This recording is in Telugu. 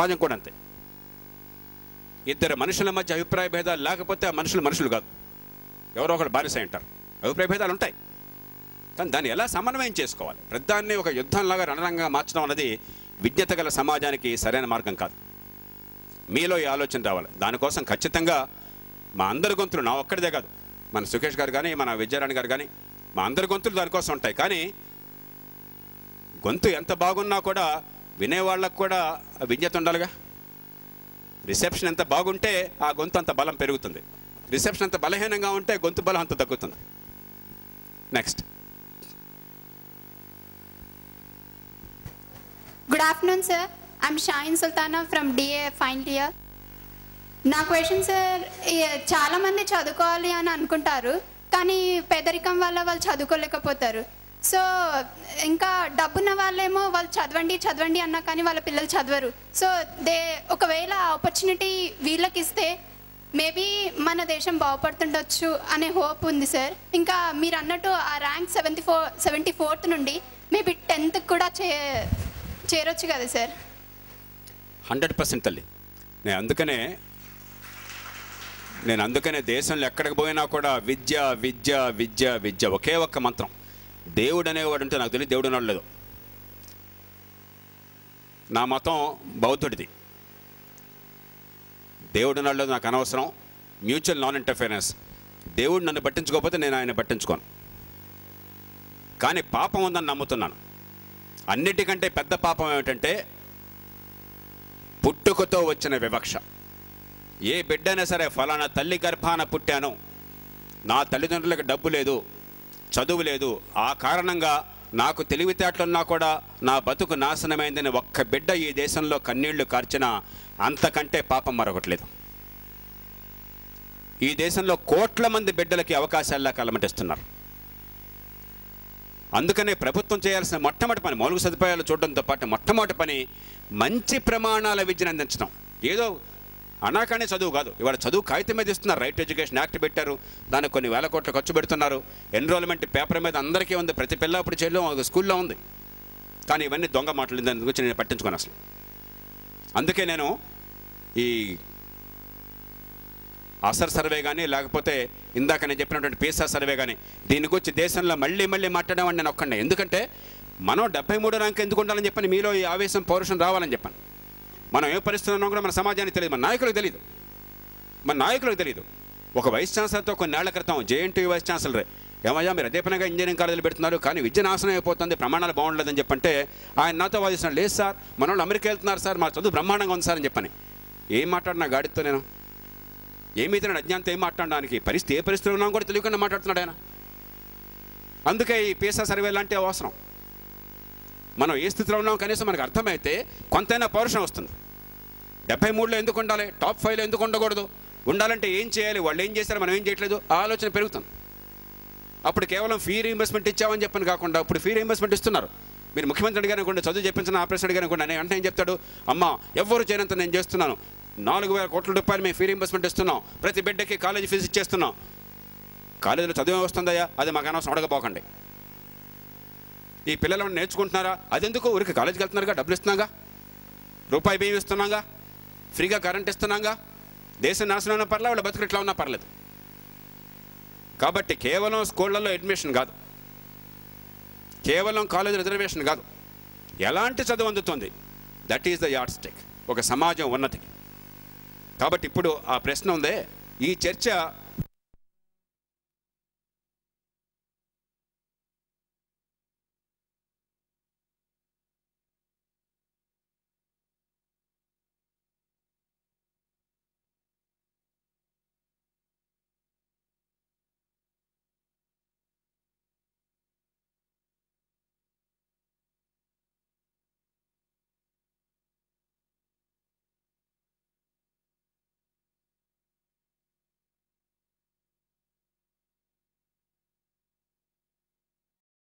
సమాజం కూడా అంతే ఇద్దరు మనుషుల మధ్య అభిప్రాయ భేదాలు లేకపోతే ఆ మనుషులు మనుషులు కాదు ఎవరో ఒకరు బానిస అంటారు అభిప్రాయ భేదాలు ఉంటాయి కానీ దాన్ని ఎలా సమన్వయం చేసుకోవాలి ప్రతిదాన్ని ఒక యుద్ధంలాగా రణరంగా మార్చడం అన్నది విజ్ఞత గల సమాజానికి సరైన మార్గం కాదు మీలో ఈ ఆలోచన రావాలి దానికోసం ఖచ్చితంగా మా అందరి గొంతులు నా ఒక్కడిదే కాదు మన సుఖేష్ గారు కానీ మన విజయరాణి గారు కానీ మా అందరి గొంతులు దానికోసం ఉంటాయి కానీ గొంతు ఎంత బాగున్నా కూడా వినేవాళ్ళకు కూడా విజ్ఞత ఉండాలిగా రిసెప్షన్ ఎంత బాగుంటే ఆ గొంతు అంత బలం పెరుగుతుంది రిసెప్షన్ అంత బలహీనంగా ఉంటే గొంతు బలం అంత తగ్గుతుంది next Good afternoon, sir. I'm Shine Sultana from DA Final Year. నా క్వశ్చన్ సార్ చాలా మంది చదువుకోవాలి అని అనుకుంటారు కానీ పేదరికం వల్ల వాళ్ళు చదువుకోలేకపోతారు సో ఇంకా డబ్బున్న వాళ్ళేమో వాళ్ళు చదవండి చదవండి అన్నా కానీ వాళ్ళ పిల్లలు చదవరు సో దే ఒకవేళ ఆపర్చునిటీ వీళ్ళకి ఇస్తే మేబీ మన దేశం బాగుపడుతుండొచ్చు అనే హోప్ ఉంది సార్ ఇంకా మీరు అన్నట్టు ఆ rank seventy four seventy fourth నుండి మేబీ టెన్త్కి కూడా చే చేరొచ్చు కదా సార్ హండ్రెడ్ పర్సెంట్ తల్లి నేను అందుకనే నేను అందుకనే దేశంలో ఎక్కడికి పోయినా కూడా విద్య విద్య విద్య విద్య ఒకే ఒక్క మంత్రం దేవుడు అనేవాడు ఉంటే నాకు తెలియదు దేవుడు ఉన్నాడు లేదు నా మతం బౌద్ధుడిది దేవుడు ఉన్నాడు లేదు నాకు అనవసరం మ్యూచువల్ నాన్ ఇంటర్ఫిరెన్స్ దేవుడు నన్ను పట్టించుకోకపోతే నేను ఆయన పట్టించుకోను కానీ పాపం ఉందని నమ్ముతున్నాను అన్నిటికంటే పెద్ద పాపం ఏమిటంటే పుట్టుకతో వచ్చిన వివక్ష ఏ బిడ్డైనా సరే ఫలానా తల్లి గర్భాన పుట్టాను నా తల్లిదండ్రులకు డబ్బు లేదు చదువు లేదు ఆ కారణంగా నాకు తెలివితేటలున్నా కూడా నా బతుకు నాశనమైందని ఒక్క బిడ్డ ఈ దేశంలో కన్నీళ్లు కార్చినా అంతకంటే పాపం మరొకట్లేదు ఈ దేశంలో కోట్ల మంది బిడ్డలకి అవకాశాల్లా కలమటిస్తున్నారు అందుకనే ప్రభుత్వం చేయాల్సిన మొట్టమొదటి పని మౌలిక సదుపాయాలు చూడడంతో పాటు మొట్టమొదటి పని మంచి ప్రమాణాల విద్యను అందించడం ఏదో అనాకానే చదువు కాదు ఇవాళ చదువు కాగితం మీద ఇస్తున్నారు రైట్ ఎడ్యుకేషన్ యాక్ట్ పెట్టారు దానికి కొన్ని వేల కోట్లు ఖర్చు పెడుతున్నారు ఎన్రోల్మెంట్ పేపర్ మీద అందరికీ ఉంది ప్రతి పిల్ల అప్పుడు చెల్లు ఒక స్కూల్లో ఉంది కానీ ఇవన్నీ దొంగ మాటలు దాని గురించి నేను పట్టించుకోను అసలు అందుకే నేను ఈ అసర్ సర్వే కానీ లేకపోతే ఇందాక నేను చెప్పినటువంటి పీసా సర్వే కానీ దీని గురించి దేశంలో మళ్ళీ మళ్ళీ మాట్లాడమని నేను ఒక్కడే ఎందుకంటే మనం డెబ్బై మూడు ర్యాంక్ ఎందుకు ఉండాలని చెప్పని మీలో ఈ ఆవేశం పౌరుషం రావాలని చెప్పాను మనం ఏ పరిస్థితి ఉన్నాం కూడా మన సమాజానికి తెలియదు మన నాయకులకు తెలియదు మన నాయకులకు తెలియదు ఒక వైస్ ఛాన్సలర్తో కొన్నేళ్ల క్రితం జేఎన్టీ వైస్ ఛాన్సలర్ ఏమయ్యా మీరు అదే పనిగా ఇంజనీరింగ్ కాలేజీలు పెడుతున్నారు కానీ విద్య నాశనం అయిపోతుంది ప్రమాణాలు బాగుండలేదని చెప్పంటే ఆయన నాతో వాదిస్తున్నాడు లేదు సార్ మన వాళ్ళు అమెరికా వెళ్తున్నారు సార్ మా చదువు బ్రహ్మాండంగా ఉంది సార్ అని చెప్పని ఏం మాట్లాడినా గాడితో నేను ఏమైతే నేను అజ్ఞానంతో ఏం మాట్లాడడానికి పరిస్థితి ఏ పరిస్థితిలో ఉన్నాం కూడా తెలియకుండా మాట్లాడుతున్నాడు ఆయన అందుకే ఈ పీసా సర్వే లాంటి అవసరం మనం ఏ స్థితిలో ఉన్నాం కనీసం మనకు అర్థమైతే కొంతైనా పౌరుషం వస్తుంది డెబ్బై మూడులో ఎందుకు ఉండాలి టాప్ ఫైవ్లో ఎందుకు ఉండకూడదు ఉండాలంటే ఏం చేయాలి వాళ్ళు ఏం చేశారు మనం ఏం చేయట్లేదు ఆ ఆలోచన పెరుగుతుంది అప్పుడు కేవలం ఫీ రీఇంబర్స్మెంట్ ఇచ్చామని చెప్పని కాకుండా ఇప్పుడు ఫీ రీఇంబర్స్మెంట్ ఇస్తున్నారు మీరు ముఖ్యమంత్రి అడిగారు అనుకోండి చదువు చెప్పించిన ఆపరేషన్ అడిగారు అనుకోండి నేను అంటే ఏం చెప్తాడు అమ్మ ఎవ్వరు చేయనంత నేను చేస్తున్నాను నాలుగు వేల కోట్ల రూపాయలు మేము ఫీ రీఇంబర్స్మెంట్ ఇస్తున్నాం ప్రతి బిడ్డకి కాలేజీ ఫీజు ఇచ్చేస్తున్నాం కాలేజీలో చదువు వస్తుందయ్యా అది మాకు అనవసరం అడగపోకండి ఈ పిల్లలు ఏమైనా నేర్చుకుంటున్నారా అదెందుకు ఊరికి కాలేజీకి వెళ్తున్నారుగా డబ్బులు ఇస్తున్నాగా రూపాయి బియ్యం ఇస్తున్నాగా ఫ్రీగా కరెంట్ ఇస్తున్నాగా దేశం నాశనం అయినా పర్లేదు వాళ్ళ బతుకు ఇట్లా ఉన్నా పర్లేదు కాబట్టి కేవలం స్కూళ్ళల్లో అడ్మిషన్ కాదు కేవలం కాలేజ్ రిజర్వేషన్ కాదు ఎలాంటి చదువు అందుతుంది that is the yardstick ఒక సమాజం ఉన్నతికి కాబట్టి ఇప్పుడు ఆ ప్రశ్న ఉందే ఈ చర్చ